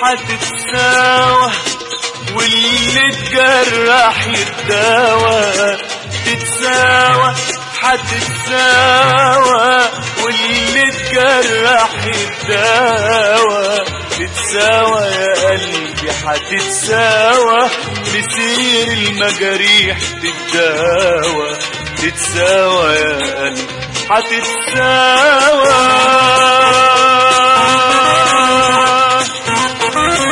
هتتساوى واللي اتجرح يتداوى تتساوى هتتساوى واللي اتجرح يتداوى تتساوى يا قلبي هتتساوى مسير المجاريح تتداوى تتساوى يا قلبي هتتساوى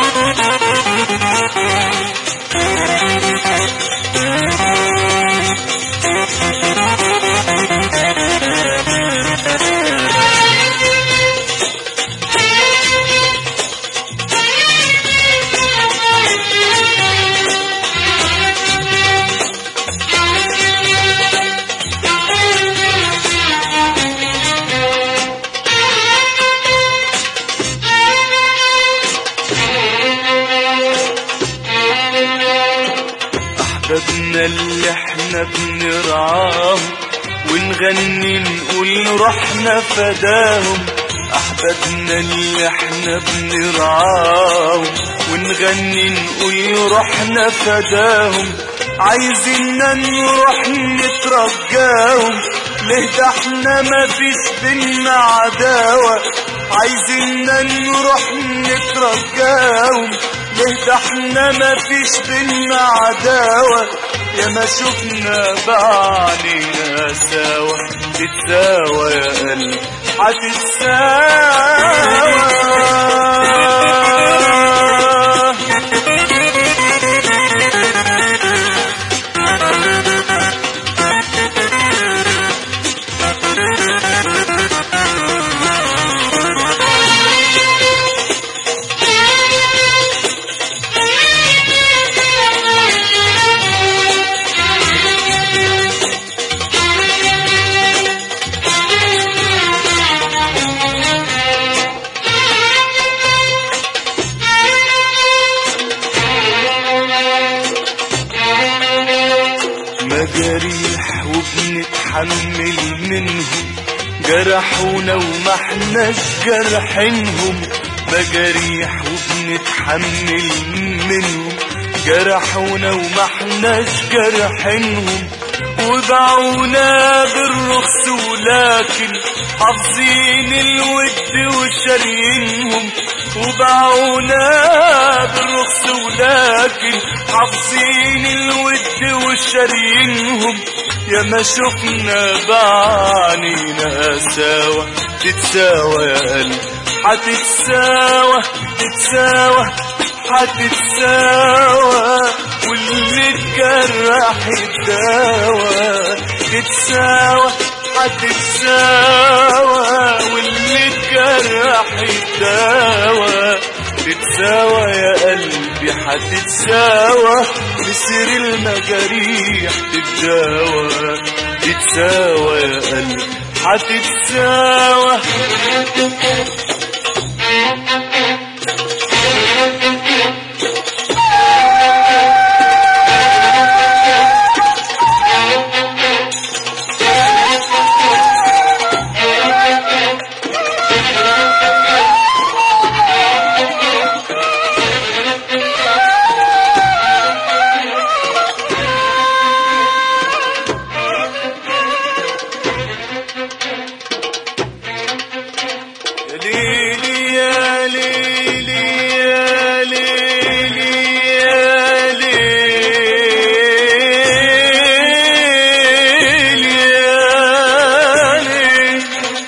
أحبابنا اللي احنا بنرعاهم ونغني نقول رحنا فداهم أحبابنا اللي احنا بنرعاهم ونغني نقول رحنا فداهم عايزيننا نروح نترجاهم ليه ده احنا مفيش بينا عداوة عايزيننا نروح نترجاهم ليه ده احنا مفيش بينا عداوة يا ما شفنا بعلينا سوا تتساوى يا قلبي هتتساوى مجاريح وبنتحمل منهم جرحونا وما احناش جرحينهم مجاريح وبنتحمل منهم جرحونا وما احناش جرحينهم وباعونا بالرخص ولكن حافظين الود وشارينهم وباعونا بالرخص ولكن حافظين الود وشارينهم يا ما شفنا بعنينا سوا تتساوى يا قلبي هتتساوى تتساوى هتتساوى واللي اتجرح يتداوى تتساوى هتتساوى واللي اتجرح يتداوى تتساوى يا قلبي هتتساوى مسير المجاريح تتداوى تتساوى يا قلبي هتتساوى يا ليلي يا ليلي يا ليلي يا ليلي يا ليلي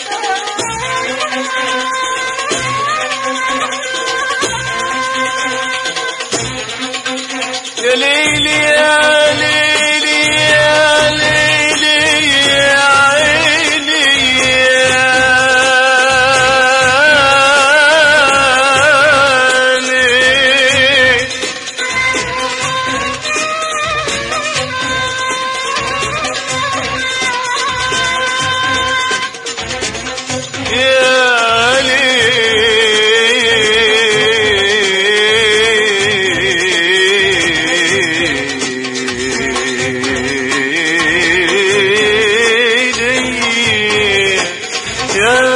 يا ليلي يا ليلي يا ليلي يا عيني يا ليلي يا ليلي يا